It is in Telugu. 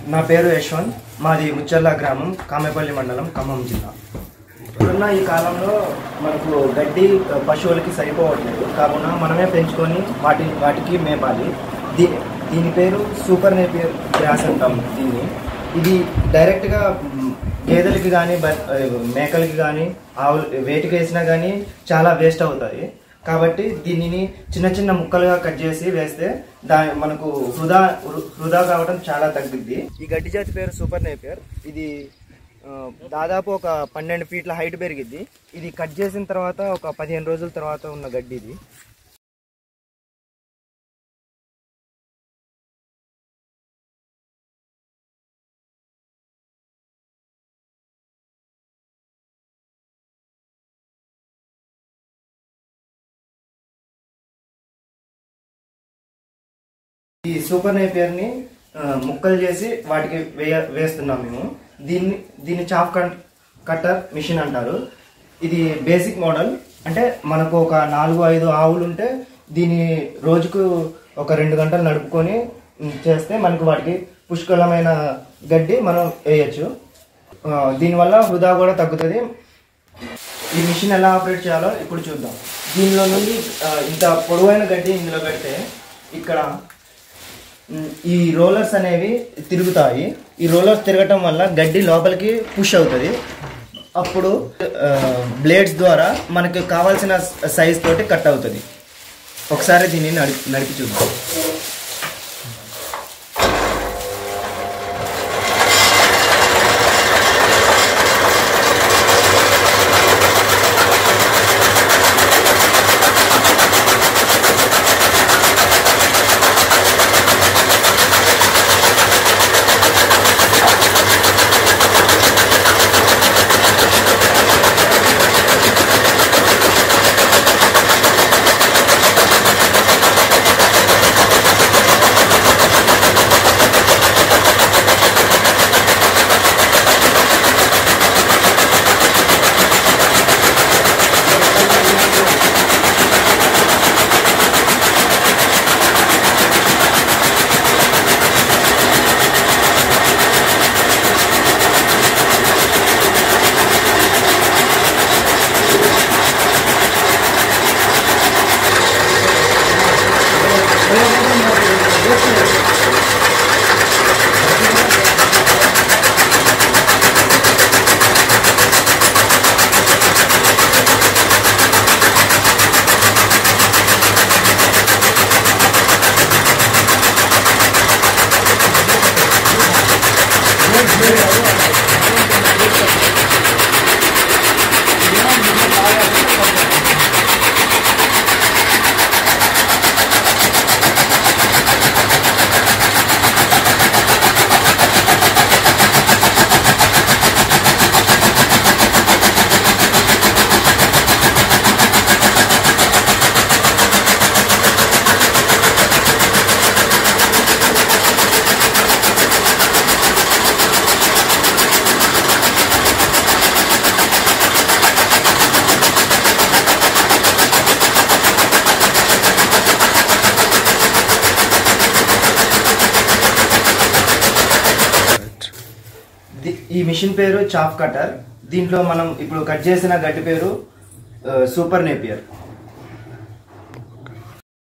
నా పేరు యశ్వంత్ మాది ముచ్చర్ల గ్రామం కామేపల్లి మండలం ఖమ్మం జిల్లా ఇప్పుడున్న ఈ కాలంలో మనకు గడ్డి ఆ, పశువులకి సరిపోవట్లేదు కావున మనమే పెంచుకొని వాటి వాటికి మేపాలి దీ దీని పేరు సూపర్ నేపియర్ గ్రాస్ అంటాం దీన్ని ఇది డైరెక్ట్గా మ్, గేదెలకి కానీ మేకలకి కానీ ఆవులు వేటికి వేసినా కానీ చాలా వేస్ట్ అవుతాయి కాబట్టి దీనిని చిన్న చిన్న ముక్కలుగా కట్ చేసి వేస్తే దా మనకు వృధా వృ- వృధా కావడం చాలా తగ్గుద్ది ఈ గడ్డి జాతి పేరు సూపర్ నేపియర్ ఇది ఆ, దాదాపు ఒక పన్నెండు ఫీట్ల హైట్ పెరిగిద్ది ఇది కట్ చేసిన తర్వాత ఒక పదిహేను రోజుల తర్వాత ఉన్న గడ్డి ఇది ఈ సూపర్ నేపియర్ ని ఆ, ముక్కలు చేసి వాటికి వేయ వేస్తున్నాం మేము దీన్ని దీన్ని చాప్ కట్ కట్టర్ మిషన్ అంటారు ఇది బేసిక్ మోడల్ అంటే మనకు ఒక నాలుగు ఐదు ఆవులు ఉంటే దీని రోజుకు ఒక రెండు గంటలు నడుపుకొని ఉమ్, చేస్తే మనకు వాటికి పుష్కలమైన గడ్డి మనం వేయచ్చు ఆ, దీనివల్ల వృధా కూడా తగ్గుతుంది ఈ మిషన్ ఎలా ఆపరేట్ చేయాలో ఇప్పుడు చూద్దాం దీనిలో నుండి ఆ, ఇంత పొడవైన గడ్డి ఇందులో పెడితే ఇక్కడ మ్, ఈ రోలర్స్ అనేవి తిరుగుతాయి ఈ రోలర్స్ తిరగటం వల్ల గడ్డి లోపలికి పుష్ అవుతుంది అప్పుడు బ్లేడ్స్ ద్వారా మనకి కావాల్సిన సైజ్ తోటి కట్ అవుతుంది ఒకసారి దీన్ని నడిపి నడిపి చూద్దాం ది- ఈ మిషన్ పేరు చాప్ కటర్ దీంట్లో మనం ఇప్పుడు కట్ చేసిన గడ్డి పేరు ఆ, సూపర్ నేపియర్